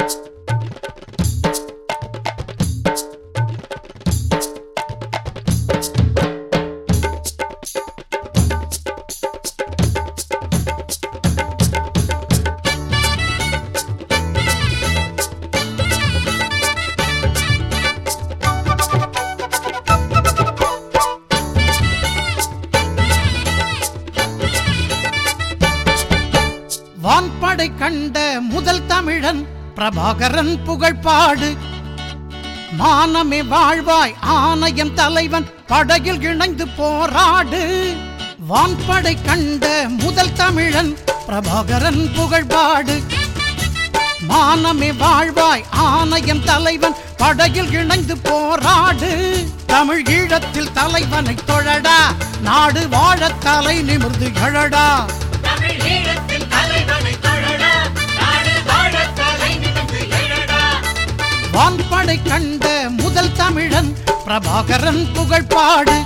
வான்படை கண்ட முதல் தமிழன் பிரபாகரன் புகழ்பாடு மானமே வாழ்வாய் ஆணையம் தலைவன் படகில் இணைந்து போராடு வான்படை கண்ட முதல் தமிழன் பிரபாகரன் புகழ்பாடு மானமே வாழ்வாய் ஆணையம் தலைவன் படகில் இணைந்து போராடு தமிழ் ஈழத்தில் தலைவனை தொழடா நாடு வாழத் தலை நிமிர்ந்து எழடா தமிழ் ஈழத்தில் தலைவனை தொழடா நாடு வாழத் தலை நிமிர்ந்து எழடா வான்படை கண்ட முதல் தமிழன் பிரபாகரன் புகழ்பாடு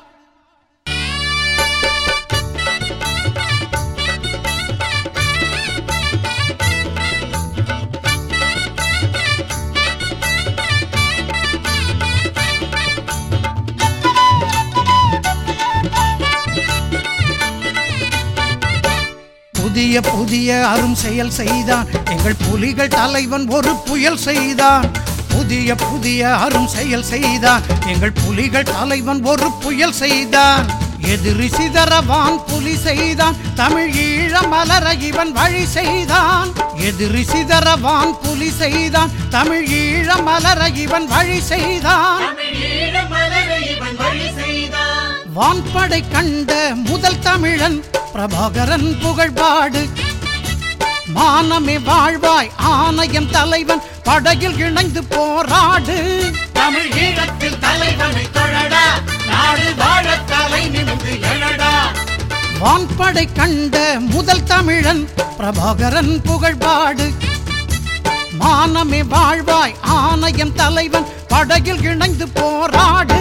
புதிய புதிய அரும் செயல் செய்தான் எங்கள் புலிகள் தலைவன் ஒரு புயல் செய்தான் புதிய புதிய அரும் செயல் செய்தான் எங்கள் புலிகள் தலைவன் ஒரு புயல் செய்தான் எதிரி சிதறவான் புலி செய்தான் தமிழ் ஈழ மலர இவன் வழி செய்தான் எதிரி சிதறவான் புலி செய்தான் தமிழ் ஈழ மலர இவன் வழி செய்தான் தமிழ் ஈழ மலரை இவன் வழி செய்தான் வான்படை கண்ட முதல் தமிழன் பிரபாகரன் புகழ்பாடு மானமே வாழ்வாய் ஆணையம் தலைவன் படகில் இணைந்து போராடு தமிழ் ஈழத்தில் தலைவனை தொழடா நாடு வாழத் தலை நிமிர்ந்து எழடா வான்படை கண்ட முதல் தமிழன் பிரபாகரன் புகழ்பாடு மானமே வாழ்வாய் ஆணையம் தலைவன் படகில் இணைந்து போராடு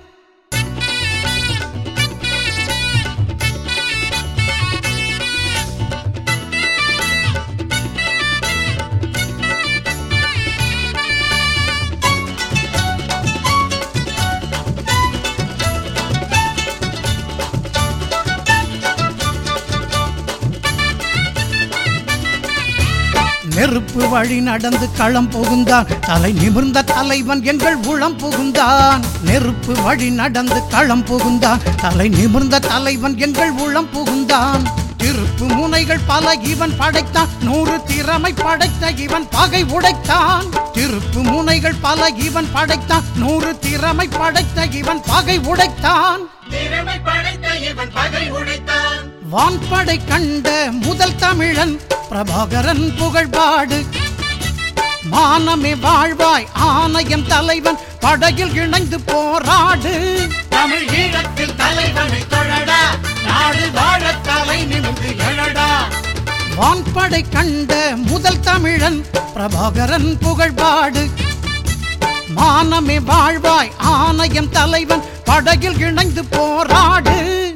நெருப்பு வழி நடந்து களம் புகுந்தான் தலை நிமிர்ந்த தலைவன் எங்கள் உளம் புகுந்தான் நெருப்பு வழி நடந்து களம் புகுந்தான் தலை நிமிர்ந்த தலைவன் எங்கள் உளம் புகுந்தான் திருப்பு முனைகள் பல இவன் படைத்தான் நூறு திறமை படைத்த இவன் பகை உடைத்தான் திருப்பு முனைகள் பல இவன் படைத்தான் நூறு திறமை படைத்த இவன் பகை உடைத்தான் திறமை படைத்த இவன் பகை உடைத்தான் வான்படை கண்ட முதல் தமிழன் பிரபாகரன் புகழ்பாடு மானமே வாழ்வாய் ஆணையம் தலைவன் படகில் இணைந்து போராடு தமிழ் ஈழத்தில் தலைவனை தொழடா நாடு வாழத் தலை நிமிர்ந்து எழடா வான்படை கண்ட முதல் தமிழன் பிரபாகரன் புகழ்பாடு மானமே வாழ்வாய் ஆணையம் தலைவன் படகில் இணைந்து போராடு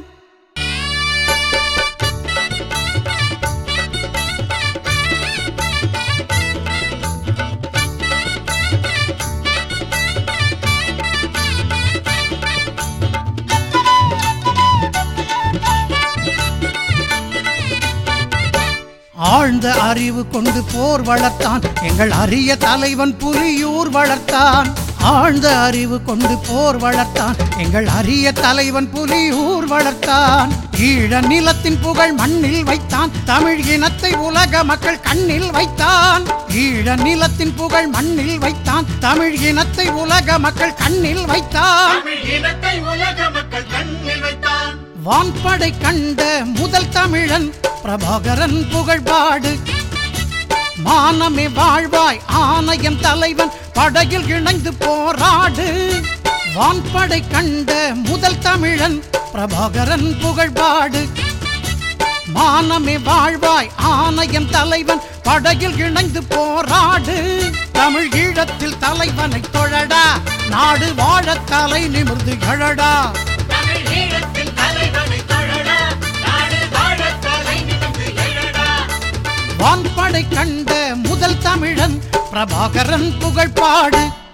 ஆழ்ந்த அறிவு கொண்டு போர் வளர்த்தான் எங்கள் அரிய தலைவன் புலியூர் வளர்த்தான் ஆழ்ந்த அறிவு கொண்டு போர் வளர்த்தான் எங்கள் அரிய தலைவன் புலியூர் வளர்த்தான் ஈழ நிலத்தின் புகழ் மண்ணில் வைத்தான் தமிழ் இனத்தை உலக மக்கள் கண்ணில் வைத்தான் ஈழ நிலத்தின் புகழ் மண்ணில் வைத்தான் தமிழ் இனத்தை உலக மக்கள் கண்ணில் வைத்தான் தமிழ் இனத்தை உலக மக்கள் கண்ணில் வைத்தான் வான்படை கண்ட முதல் தமிழன் பிரபாகரன் புகழ்பாடு மானமே வாழ்வாய் ஆணையம் தலைவன் படகில் இணைந்து போராடு வான்படை கண்ட முதல் தமிழன் பிரபாகரன் புகழ்பாடு மானமே வாழ்வாய் ஆணையம் தலைவன் படகில் இணைந்து போராடு தமிழ் ஈழத்தில் தலைவனை தொழடா நாடு வாழத் தலை நிமிர்ந்து எழடா தமிழ் ஈழத்தில் தலைவனை தொழடா நாடு வாழத் தலை நிமிர்ந்து எழடா வான்படை கண்ட முதல் தமிழன் பிரபாகரன் புகழ் பாடு